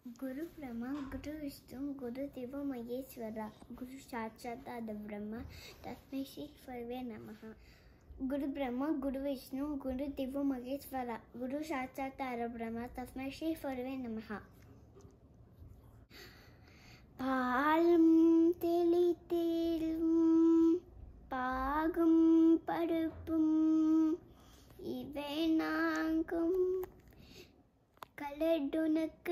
गुरु ब्रह्मा गुरु विष्णु गुरु देव महेश्वर गुरु साक्षात ब्रह्म तस्मै श्री सर्वे नमः गुरु ब्रह्मा गुरु विष्णु गुरु देव महेश्वर गुरु साक्षात ब्रह्म तस्मै श्री सर्वे नमः பாலும் தெளித்தேலும் பாகும் பருப்பும் இவை நாங்கும் கலடுனக்கு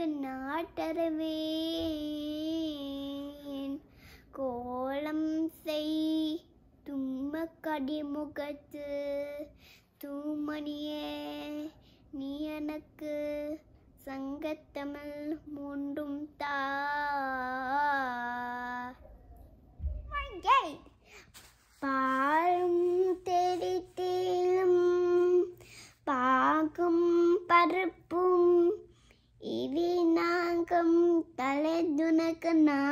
நாட்டறவேன் கோலம் செய் தும்ம கடிமுகத்து தூமணியே நீ எனக்கு சங்கத்தமிழ் மூண்டும் தா பாலும் தெரித்தேலும் பாகும் பருப்பும் இவி நாங்கம் தலைதுனக்கு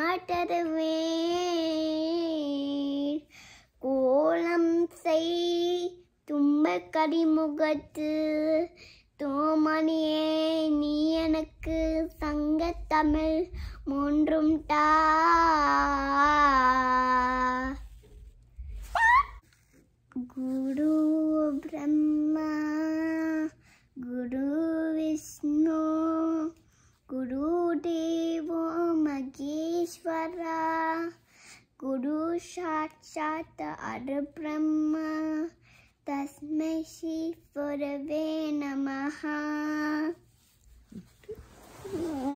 நாட்டருவேன் கோலம் செய் தும்ப கடிமுகத்து தோமணியே நீ எனக்கு சங்கத்தமிழ் மூன்றும் தா गुरु ब्रह्मा गुरु विष्णु गुरुदेवो महेश्वरा गुरु साक्षात् अरब्रह्म तस्मै श्री गुरवे नमः